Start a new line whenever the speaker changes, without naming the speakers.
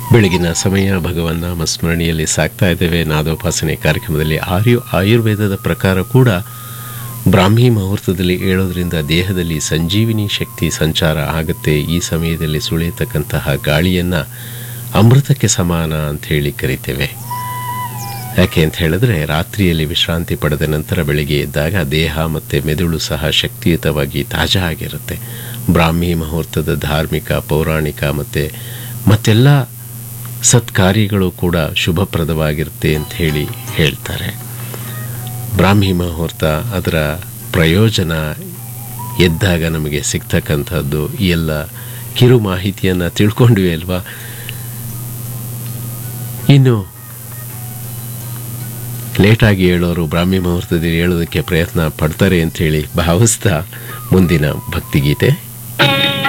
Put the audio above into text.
ಬೆಳಗಿನ ಸಮಯ ಭಗವನ್ನ ಸ್ಮರಣೆಯಲ್ಲಿ ಸಾಕ್ತಾ ಇದ್ದೇವೆ ನಾದೋಪಾಸನೆ ಕಾರ್ಯಕ್ರಮದಲ್ಲಿ ಆರ್ಯು ಆಯುರ್ವೇದದ ಪ್ರಕಾರ ಕೂಡ ಬ್ರಾಹ್ಮಿ ಮುಹೂರ್ತದಲ್ಲಿ ಏಳೋದ್ರಿಂದ ದೇಹದಲ್ಲಿ ಸಂಜೀವಿನಿ ಶಕ್ತಿ ಸಂಚಾರ ಆಗುತ್ತೆ ಈ ಸಮಯದಲ್ಲಿ ಸುಳಿಯತಕ್ಕಂತಹ ಗಾಳಿಯನ್ನು ಅಮೃತಕ್ಕೆ ಸಮಾನ ಅಂತ ಹೇಳಿ ಕರಿತೇವೆ ಯಾಕೆ ಅಂತ ಹೇಳಿದ್ರೆ ರಾತ್ರಿಯಲ್ಲಿ ವಿಶ್ರಾಂತಿ ಪಡೆದ ನಂತರ ಬೆಳಿಗ್ಗೆ ಎದ್ದಾಗ ದೇಹ ಮತ್ತು ಮೆದುಳು ಸಹ ಶಕ್ತಿಯುತವಾಗಿ ತಾಜಾ ಆಗಿರುತ್ತೆ ಬ್ರಾಹ್ಮಿ ಮುಹೂರ್ತದ ಧಾರ್ಮಿಕ ಪೌರಾಣಿಕ ಮತ್ತು ಮತ್ತೆಲ್ಲ ಸತ್ಕಾರ್ಯಗಳು ಕೂಡ ಶುಭಪ್ರದವಾಗಿರುತ್ತೆ ಅಂತ ಹೇಳಿ ಹೇಳ್ತಾರೆ ಬ್ರಾಹ್ಮಿ ಮುಹೂರ್ತ ಅದರ ಪ್ರಯೋಜನ ಎದ್ದಾಗ ನಮಗೆ ಸಿಗ್ತಕ್ಕಂಥದ್ದು ಈ ಎಲ್ಲ ಕಿರು ಮಾಹಿತಿಯನ್ನು ತಿಳ್ಕೊಂಡ್ವಿ ಅಲ್ವಾ ಇನ್ನು ಲೇಟಾಗಿ ಹೇಳೋರು ಬ್ರಾಹ್ಮಿ ಮುಹೂರ್ತದಲ್ಲಿ ಹೇಳೋದಕ್ಕೆ ಪ್ರಯತ್ನ ಪಡ್ತಾರೆ ಅಂಥೇಳಿ ಭಾವಿಸ್ತಾ ಮುಂದಿನ ಭಕ್ತಿಗೀತೆ